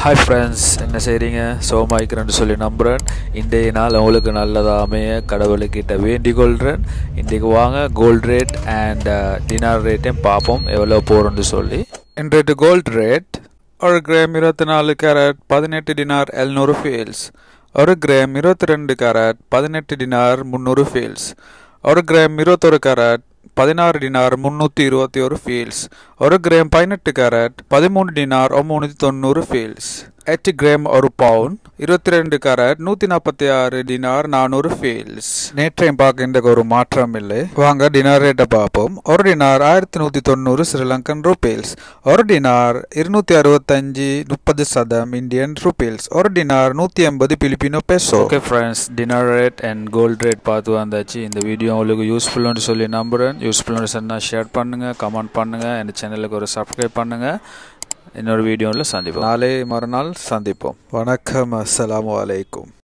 hi friends என்ன செய்கிறீங்க சோமாய்க்கிறேன்னு சொல்லி நம்புகிறேன் இன்றைய நாள் உங்களுக்கு நல்லதாக அமைய கடவுளுக்கிட்ட வேண்டிக் கொள்கிறேன் இன்றைக்கு வாங்க கோல்ட் ரேட் அண்ட் டினார் ரேட்டையும் பார்ப்போம் எவ்வளோ போகிறோன்னு சொல்லி இன்றைய கோல்ட் ரேட் ஒரு கிராம் இருபத்தி நாலு கேரட் பதினெட்டு டினார் எழுநூறு ஃபீல்ஸ் ஒரு கிராம் இருபத்தி ரெண்டு கேரட் பதினெட்டு டினார் முந்நூறு ஃபீல்ஸ் ஒரு கிராம் இருபத்தொரு கேரட் பதினாறு டினார் முந்நூற்றி இருபத்தி ஒரு ஃபீல்ஸ் ஒரு கிராம் பதினெட்டு கேரட் பதிமூணு டினார் முந்நூற்றி தொண்ணூறு ஃபீல்ஸ் எட்டு கிராம் ஒரு பவுன் இருபத்தி ரெண்டு கேரட் நூற்றி நாற்பத்தி ஆறு டினார் நானூறு ஃபீல்ஸ் நேற்றையும் பார்க்க இந்த ஒரு மாற்றம் இல்லை வாங்க டினார் ரேட்டை பார்ப்போம் ஒரு டினார் ஆயிரத்தி நூற்றி தொண்ணூறு ஸ்ரீலங்கன் ரூபீல்ஸ் ஒரு டினார் இருநூத்தி அறுபத்தஞ்சு முப்பது சதம் இந்தியன் ரூபீல்ஸ் ஒரு டினார் நூற்றி எண்பது Filipino peso okay friends dinar rate and gold rate பார்த்து வந்தாச்சு இந்த வீடியோ உங்களுக்கு யூஸ்ஃபுல்னு சொல்லி நம்புகிறேன் யூஸ்ஃபுல்னு சொன்னால் ஷேர் பண்ணுங்கள் கமெண்ட் பண்ணுங்கள் இந்த சேனலுக்கு ஒரு சப்ஸ்கிரைப் பண்ணுங்கள் இன்னொரு வீடியோவில் சந்திப்போம் நாளை மறுநாள் சந்திப்போம் வணக்கம் அஸ்ஸலாமு அலைக்கும்